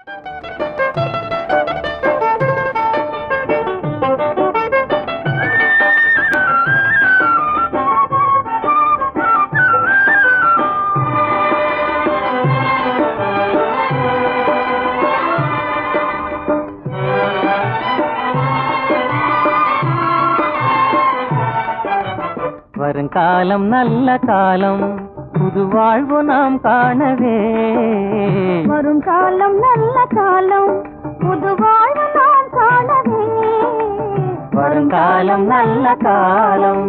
வருங்காலம் நல்ல காலம் புது வாழ்வு நாம் காணவே வரும் காலம் நல்ல காலம் புது வாழ்வு நாம் காணவே வருங்காலம் நல்ல காலம்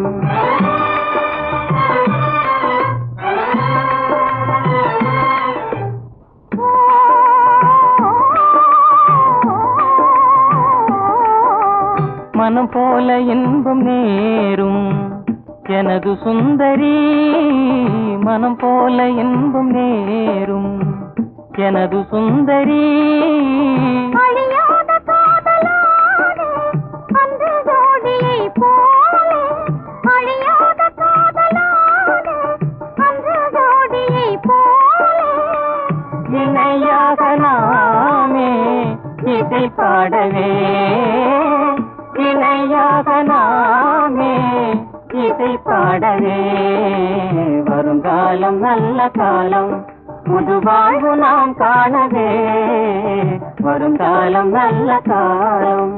மனம் போல இன்பம் நேரும் எனது சுந்தரி மனம் போல இன்பம் நேரும் எனது சுந்தரி அழியாத காதலானே அன்று ஜோடியை போலே அழியாத காதலானே அன்று ஜோடியை போலே இணையாக நாமே இசை பாடவே இணையாக நாமே இசை பாடவே வருங்காலம் நல்ல காலம் புது வாழ்வு நாம் காணவே வருங்காலம் நல்ல காலம்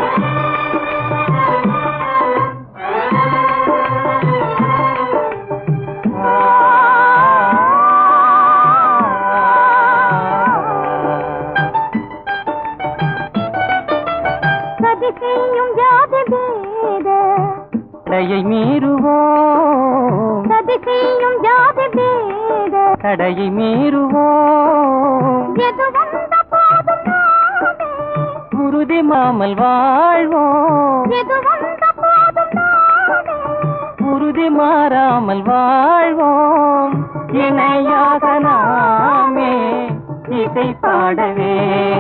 சதி செய்யும் ஜாதி பேத தடையை மீறுவோம் சதி செய்யும் ஜாதி பேத தடையை மீறுவோம் எது வந்த போதும் நாமே உறுதி மாமல் வாழ்வோம் எது வந்த போதும் நாமே உறுதி மாறாமல் வாழ்வோம் இணையாக நாமே இசை பாடவே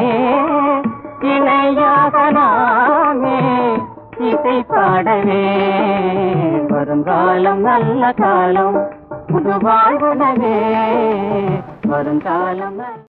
இணையாக நாமே இசை பாடவே வருங்காலம் நல்ல காலம் புது வாழ்வுடவே வருங்காலம் நல்ல